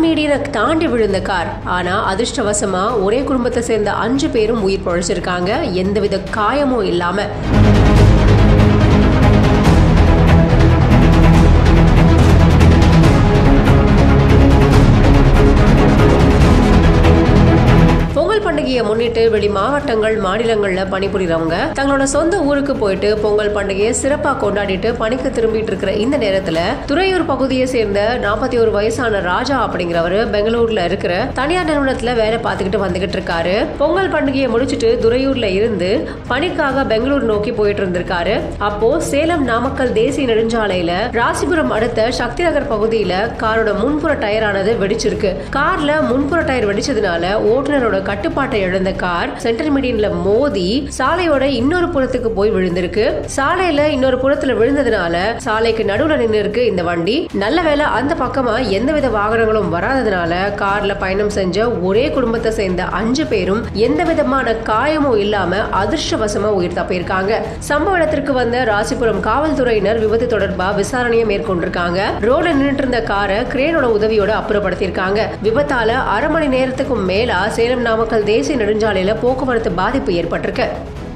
மீடியனை தாண்டி விழுந்த கார் ஆனா அதிர்ஷ்டவசமா ஒரே குடும்பத்தை சேர்ந்த அஞ்சு பேரும் உயிர் பழச்சிருக்காங்க எந்தவித காயமும் இல்லாம பொங்கல் பண்டிகையை முன்னிட்டு வெளி மாவட்டங்கள் மாநிலங்கள்ல பணிபுரியறவங்க தங்களோட சொந்த ஊருக்கு போயிட்டு பொங்கல் பண்டிகையை சிறப்பா கொண்டாடிட்டு பணிக்கு திரும்பிட்டு இருக்கிற இந்த நேரத்துல துறையூர் பகுதியை சேர்ந்த நாற்பத்தி ஒரு வயசான ராஜா அப்படிங்கிறவரு பெங்களூர்ல இருக்கிற தனியார் நிறுவனத்துல வேலை பார்த்துக்கிட்டு வந்துகிட்டு இருக்காரு பொங்கல் பண்டிகையை முடிச்சிட்டு துறையூர்ல இருந்து பணிக்காக பெங்களூர் நோக்கி போயிட்டு இருந்திருக்காரு அப்போ சேலம் நாமக்கல் தேசிய நெடுஞ்சாலையில ராசிபுரம் அடுத்த சக்தி நகர் பகுதியில காரோட முன்புற டயரானது வெடிச்சிருக்கு கார்ல முன்புற டயர் வெடிச்சதுனால ஓட்டுநரோட கட்டுப்பாட்டை இழந்த கார் சென்டர் மீடியன்ல மோதி சாலையோட இன்னொரு புறத்துக்கு போய் விழுந்திருக்கு சாலையில இன்னொரு புறத்துல விழுந்ததுனால சாலைக்கு நடுவுல நின்று இருக்கு இந்த வண்டி நல்ல வேளை அந்த பக்கமா எந்தவித வாகனங்களும் வராததுனால கார்ல பயணம் செஞ்ச ஒரே குடும்பத்தை சேர்ந்த அஞ்சு பேரும் எந்த விதமான காயமும் இல்லாம அதிர்ஷ்டவசமா உயிர் தப்பியிருக்காங்க சம்பவ இடத்திற்கு வந்த ராசிபுரம் காவல்துறையினர் விபத்து தொடர்பா விசாரணையை மேற்கொண்டிருக்காங்க ரோட்ல நின்றுட்டு இருந்த காரை கிரேனோட உதவியோட அப்புறப்படுத்தியிருக்காங்க விபத்தால அரை மணி நேரத்துக்கும் மேலா சேலம் நாமக்கல் தேசிய நெடுஞ்சாலையில போக்குவரத்து பாதிப்பு ஏற்பட்டிருக்கு